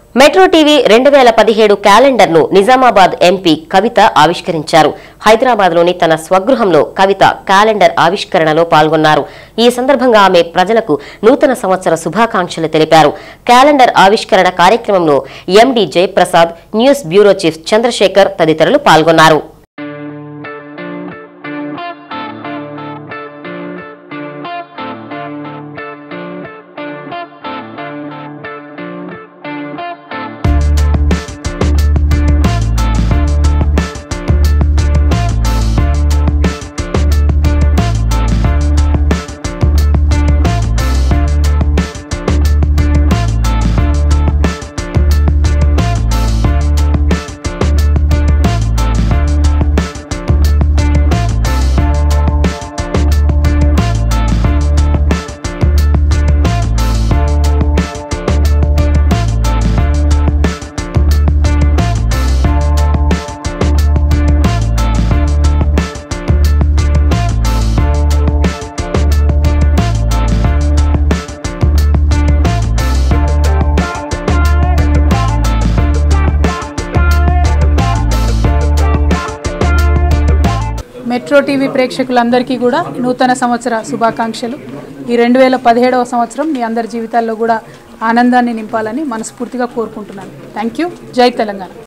metro TV రెండు వేల పదిహేడు క్యాలెండర్ ను నిజామాబాద్ ఎంపీ కవిత ఆవిష్కరించారు హైదరాబాద్ లోని తన స్వగృహంలో కవిత క్యాలెండర్ ఆవిష్కరణలో పాల్గొన్నారు ఈ సందర్భంగా ఆమె ప్రజలకు నూతన సంవత్సర శుభాకాంక్షలు తెలిపారు క్యాలెండర్ ఆవిష్కరణ కార్యక్రమంలో MD Jayaprasad news bureau chief Chandrasekhar తదితరులు పాల్గొన్నారు మెట్రో టీవీ ప్రేక్షకులందరికీ కూడా నూతన సంవత్సర శుభాకాంక్షలు ఈ రెండు వేల పదిహేడవ సంవత్సరం మీ అందరి జీవితాల్లో కూడా ఆనందాన్ని నింపాలని మనస్ఫూర్తిగా కోరుకుంటున్నాను థ్యాంక్ యూ జై తెలంగాణ